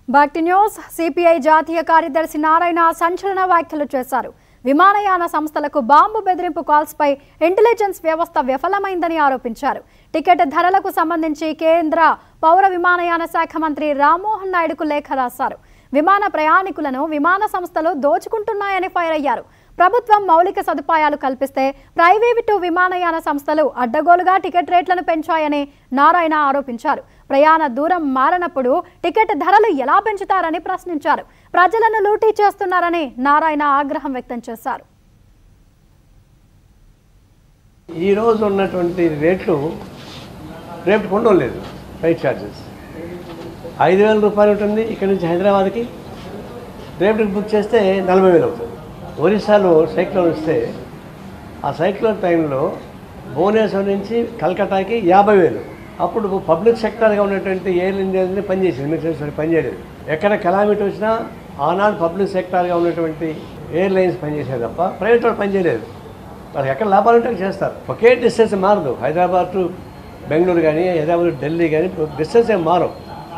back to news CPI జాతీయ కార్యదర్శి నారాయణ సంచలన వ్యాఖ్యలు చేశారు విమానయాన సంస్థలకు బాంబు బెదిరింపు కాల్స్పై ఇంటెలిజెన్స్ వ్యవస్థ విఫలమైందని ఆరోపించారు టికెట్ ధరలకు సంబంధించి కేంద్ర పౌర విమానయాన శాఖ మంత్రి రామ్మోహన్ నాయుడుకు లేఖ రాశారు విమాన ప్రయాణికులను విమాన సంస్థలు దోచుకుంటున్నాయని ఫైర్ అయ్యారు ప్రభుత్వం మౌలిక సదుపాయాలు కల్పిస్తే ప్రైవేటు విమానయాన సంస్థలు అడ్డగోలుగా టికెట్ రేట్లను పెంచాయని నారాయణ ఆరోపించారు ప్రయాణ దూరం మారనప్పుడు టికెట్ ధరలు ఎలా పెంచుతారని ప్రశ్నించారు ప్రజలను లూటీ చేస్తున్నారని నారాయణ ఆగ్రహం వ్యక్తం చేశారు ఈ రోజు ఉన్నటువంటి రేట్లు రేపు ఉండడం లేదు ఫ్లైట్ ఛార్జెస్ ఐదు వేల రూపాయలు ఉంటుంది ఇక్కడ నుంచి హైదరాబాద్కి రేపటికి బుక్ చేస్తే నలభై వేలు అవుతుంది ఒరిస్సాలో సైక్లోన్ వస్తే ఆ సైక్లోన్ టైంలో భువనేశ్వర్ నుంచి కలకటాకి యాభై వేలు అప్పుడు పబ్లిక్ సెక్టార్గా ఉన్నటువంటి ఎయిర్ ఇండియాని పనిచేసింది మీకు తెలుసు అది పనిచేయలేదు ఎక్కడ కెలామిటీ వచ్చినా ఆనాడు పబ్లిక్ సెక్టార్గా ఉన్నటువంటి ఎయిర్లైన్స్ పనిచేసేది తప్ప ప్రైవేట్ వాళ్ళు పనిచేయలేదు వాళ్ళకి ఎక్కడ లాభాలు ఉంటే చేస్తారు ఒకే డిస్టెన్స్ మారదు హైదరాబాద్ టు బెంగళూరు కానీ హైదరాబాద్ ఢిల్లీ కానీ డిస్టెన్స్ ఏం మారవు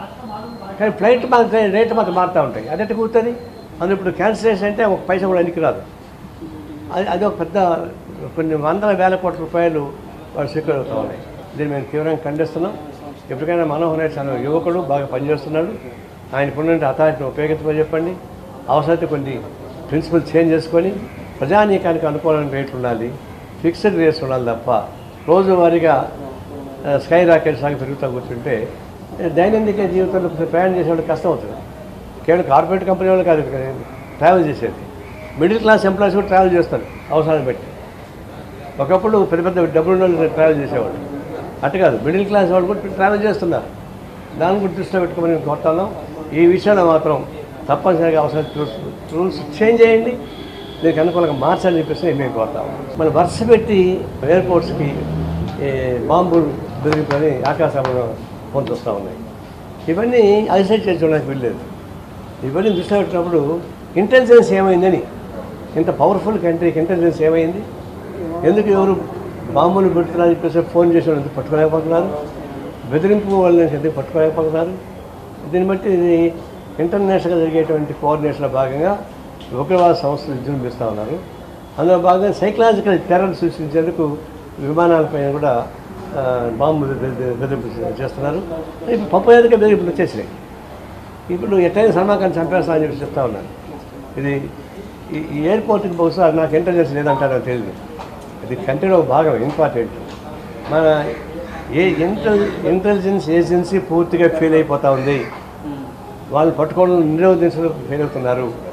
కానీ ఫ్లైట్ మాత్రం రేట్ మాత్రం మారుతూ ఉంటాయి అది ఎట్లా కూర్చొని అందులో ఇప్పుడు క్యాన్సిలేషన్ అంటే ఒక పైసా కూడా ఎన్నికి రాదు అది అది ఒక పెద్ద కొన్ని వందల వేల కోట్ల రూపాయలు వాళ్ళు స్వీకరిస్తూ ఉన్నాయి దీన్ని మేము తీవ్రంగా ఖండిస్తున్నాం ఎప్పటికైనా మనోహర్ రెడ్డి అనే యువకుడు బాగా పనిచేస్తున్నాడు ఆయనకున్న అథారిటీని ఉపయోగించమని చెప్పండి అవసరమైతే కొన్ని ప్రిన్సిపల్ చేంజ్ చేసుకొని ప్రజానీకానికి అనుకూలమైన రేట్లు ఉండాలి ఫిక్స్డ్ రేట్స్ ఉండాలి తప్ప రోజువారీగా ఆ, స్కై రాకెట్ సాగి పెరుగుతూ కూర్చుంటే ఏ, దైనందిక జీవితంలో ప్రయాణం చేసేవాళ్ళకి కష్టం అవుతుంది కేవలం కార్పొరేట్ కంపెనీ వాళ్ళు కాదు ఇక్కడ ట్రావెల్ చేసేది మిడిల్ క్లాస్ ఎంప్లాయీస్ కూడా ట్రావెల్ చేస్తారు అవసరాన్ని బట్టి ఒకప్పుడు పెద్ద పెద్ద డబ్బులు ఉన్న వాళ్ళు ట్రావెల్ చేసేవాళ్ళు అటు కాదు మిడిల్ క్లాస్ వాళ్ళు కూడా ట్రావెల్ చేస్తున్నారు దాన్ని కూడా దృష్టిలో పెట్టుకోమని మేము కోరుతున్నాం ఈ విషయంలో మాత్రం తప్పనిసరిగా అవసరం రూల్స్ రూల్స్ చేంజ్ చేయండి దీనికి అనుకూలంగా మార్చాలని చెప్పేసి మేము కోరుతాము మన వరుస పెట్టి ఎయిర్పోర్ట్స్కి ఈ బాంబులు బెదిరింపులని ఆకాశంలో పొందుతూ ఉన్నాయి ఇవన్నీ ఐసైట్ చేసుకోవడానికి వెళ్ళలేదు ఇవన్నీ దృష్టిలో పెట్టినప్పుడు ఇంటెలిజెన్స్ ఏమైందని ఇంత పవర్ఫుల్ కంట్రీకి ఇంటెలిజెన్స్ ఏమైంది ఎందుకు ఎవరు బాంబులు పెడుతున్నారని చెప్పేసి ఫోన్ చేసి వాళ్ళు ఎందుకు పట్టుకోలేకపోతున్నారు బెదిరింపు వాళ్ళని ఎందుకు పట్టుకోలేకపోతున్నారు దీన్ని బట్టి ఇది ఇంటర్నేషనల్గా జరిగేటువంటి కోఆర్డినేషన్లో భాగంగా ఉగ్రవాద సంస్థలు విజృంభిస్తూ ఉన్నారు అందులో భాగంగా సైకలాజికల్ టెర్రర్ సృష్టించేందుకు విమానాలపైన కూడా ఆ, బాంబు బెదిరి- బెదిరింపు చేస్తున్నారు ఇప్పుడు పప్పు ఎదుక బెదిరింపులు వచ్చేసినాయి ఇప్పుడు ఎట్లయినా సల్మాన్ ఖాన్ చంపేస్తా అని చెప్పి చెప్తా ఉన్నాను ఇది ఈ ఈ ఎయిర్పోర్ట్కి బహుశా నాకు ఇంటెలిజెన్స్ లేదంటారో తెలియదు ఇది కంట్రీలో ఒక భాగం ఇంపార్టెంట్ మన ఏ ఇంటెల్ ఇంటెలిజెన్స్ ఏజెన్సీ పూర్తిగా ఫెయిల్ అయిపోతూ ఉంది వాళ్ళు పట్టుకోవడం నిరోధించడం ఫెయిల్ అవుతున్నారు